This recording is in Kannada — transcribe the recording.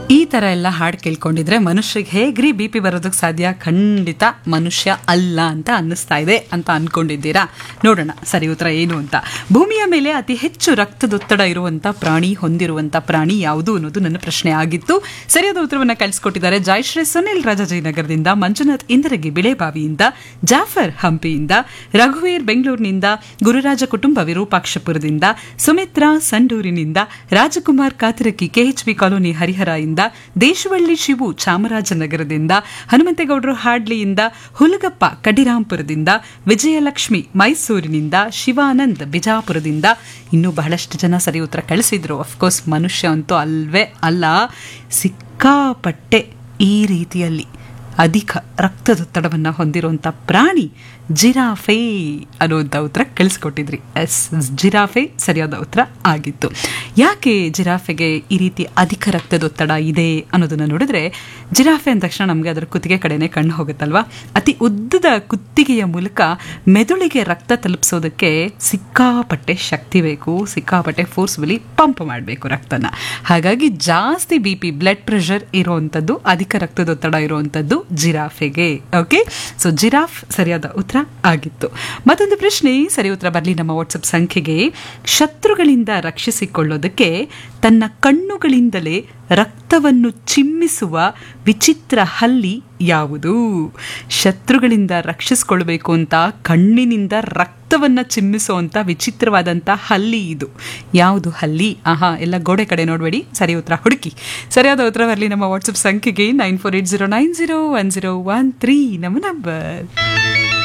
ಈ ಥರ ಎಲ್ಲ ಹಾಡು ಕೇಳ್ಕೊಂಡಿದ್ರೆ ಮನುಷ್ಯಗೆ ಹೇಗ್ರಿ ಬಿ ಪಿ ಬರೋದಕ್ಕೆ ಸಾಧ್ಯ ಖಂಡಿತ ಮನುಷ್ಯ ಅಲ್ಲ ಅಂತ ಅನ್ನಿಸ್ತಾ ಇದೆ ಅಂತ ಅನ್ಕೊಂಡಿದ್ದೀರಾ ನೋಡೋಣ ಸರಿ ಉತ್ತರ ಏನು ಅಂತ ಭೂಮಿಯ ಮೇಲೆ ಅತಿ ಹೆಚ್ಚು ರಕ್ತದೊತ್ತಡ ಇರುವಂಥ ಪ್ರಾಣಿ ಹೊಂದಿರುವಂಥ ಪ್ರಾಣಿ ಯಾವುದು ಅನ್ನೋದು ನನ್ನ ಪ್ರಶ್ನೆ ಆಗಿತ್ತು ಸರಿಯಾದ ಉತ್ತರವನ್ನು ಕಳಿಸ್ಕೊಟ್ಟಿದ್ದಾರೆ ಜಯಶ್ರೀ ಸುನಿಲ್ ರಾಜಾಜಿನಗರದಿಂದ ಮಂಜುನಾಥ್ ಇಂದರಗಿ ಬಿಳೆಬಾವಿಯಿಂದ ಜಾಫರ್ ಹಂಪಿಯಿಂದ ರಘುವೀರ್ ಬೆಂಗಳೂರಿನಿಂದ ಗುರುರಾಜ ಕುಟುಂಬ ವಿರೂಪಾಕ್ಷಪುರದಿಂದ ಸುಮಿತ್ರಾ ಸಂಡೂರಿನಿಂದ ರಾಜಕುಮಾರ್ ಕಾತಿರಕಿ ಕೆಎಚ್ಬಿ ಕಾಲೋನಿ ಹರಿಹರ ಇಂದ ದೇಶವಳ್ಳಿ ಶಿವು ಚಾಮರಾಜನಗರದಿಂದ ಹನುಮಂತೇಗೌಡರು ಹಾಡ್ಲಿಯಿಂದ ಹುಲಗಪ್ಪ ಕಡಿರಾಂಪುರದಿಂದ ವಿಜಯಲಕ್ಷ್ಮಿ ಮೈಸೂರಿನಿಂದ ಶಿವಾನಂದ್ ಬಿಜಾಪುರದಿಂದ ಇನ್ನೂ ಬಹಳಷ್ಟು ಜನ ಸರಿ ಉತ್ತರ ಕಳಿಸಿದ್ರು ಅಫ್ಕೋರ್ಸ್ ಮನುಷ್ಯ ಅಂತೂ ಅಲ್ವೇ ಅಲ್ಲ ಸಿಕ್ಕಾಪಟ್ಟೆ ಈ ರೀತಿಯಲ್ಲಿ ಅಧಿಕ ರಕ್ತದೊತ್ತಡವನ್ನು ಹೊಂದಿರುವಂಥ ಪ್ರಾಣಿ ಜಿರಾಫೆ ಅನ್ನುವಂಥ ಉತ್ತರ ಕಳಿಸ್ಕೊಟ್ಟಿದ್ರಿ ಎಸ್ ಜಿರಾಫೆ ಸರಿಯಾದ ಉತ್ತರ ಆಗಿತ್ತು ಯಾಕೆ ಜಿರಾಫೆಗೆ ಈ ರೀತಿ ಅಧಿಕ ರಕ್ತದೊತ್ತಡ ಇದೆ ಅನ್ನೋದನ್ನು ನೋಡಿದ್ರೆ ಜಿರಾಫೆ ಅಂದ ತಕ್ಷಣ ನಮಗೆ ಅದರ ಕುತ್ತಿಗೆ ಕಡೆನೇ ಕಣ್ಣು ಹೋಗುತ್ತಲ್ವಾ ಅತಿ ಉದ್ದದ ಕುತ್ತಿಗೆಯ ಮೂಲಕ ಮೆದುಳಿಗೆ ರಕ್ತ ತಲುಪಿಸೋದಕ್ಕೆ ಸಿಕ್ಕಾಪಟ್ಟೆ ಶಕ್ತಿ ಬೇಕು ಸಿಕ್ಕಾಪಟ್ಟೆ ಫೋರ್ಸ್ಬಲಿ ಪಂಪ್ ಮಾಡಬೇಕು ರಕ್ತನ ಹಾಗಾಗಿ ಜಾಸ್ತಿ ಬಿ ಪಿ ಬ್ಲಡ್ ಪ್ರೆಷರ್ ಇರುವಂಥದ್ದು ಅಧಿಕ ರಕ್ತದೊತ್ತಡ ಇರುವಂಥದ್ದು ಜಿರಾಫೆಗೆ ಓಕೆ ಸೊ ಜಿರಾಫ್ ಸರಿಯಾದ ಉತ್ತರ ಆಗಿತ್ತು ಮತ್ತೊಂದು ಪ್ರಶ್ನೆ ಸರಿ ಉತ್ತರ ಬರಲಿ ನಮ್ಮ ವಾಟ್ಸಪ್ ಸಂಖ್ಯೆಗೆ ಶತ್ರುಗಳಿಂದ ರಕ್ಷಿಸಿಕೊಳ್ಳೋದಕ್ಕೆ ತನ್ನ ಕಣ್ಣುಗಳಿಂದಲೇ ರಕ್ತವನ್ನು ಚಿಮ್ಮಿಸುವ ವಿಚಿತ್ರ ಹಲ್ಲಿ ಯಾವುದು ಶತ್ರುಗಳಿಂದ ರಕ್ಷಿಸ್ಕೊಳ್ಬೇಕು ಅಂತ ಕಣ್ಣಿನಿಂದ ರಕ್ತವನ್ನು ಚಿಮ್ಮಿಸುವಂಥ ವಿಚಿತ್ರವಾದಂಥ ಹಲ್ಲಿ ಇದು ಯಾವುದು ಹಲ್ಲಿ ಆಹಾ ಎಲ್ಲ ಗೋಡೆ ಕಡೆ ನೋಡಬೇಡಿ ಸರಿ ಉತ್ತರ ಹುಡುಕಿ ಸರಿಯಾದ ಉತ್ತರ ಬರಲಿ ನಮ್ಮ ವಾಟ್ಸಪ್ ಸಂಖ್ಯೆಗೆ nine four eight zero nine zero one zero one three ನಮ್ಮ ನಂಬರ್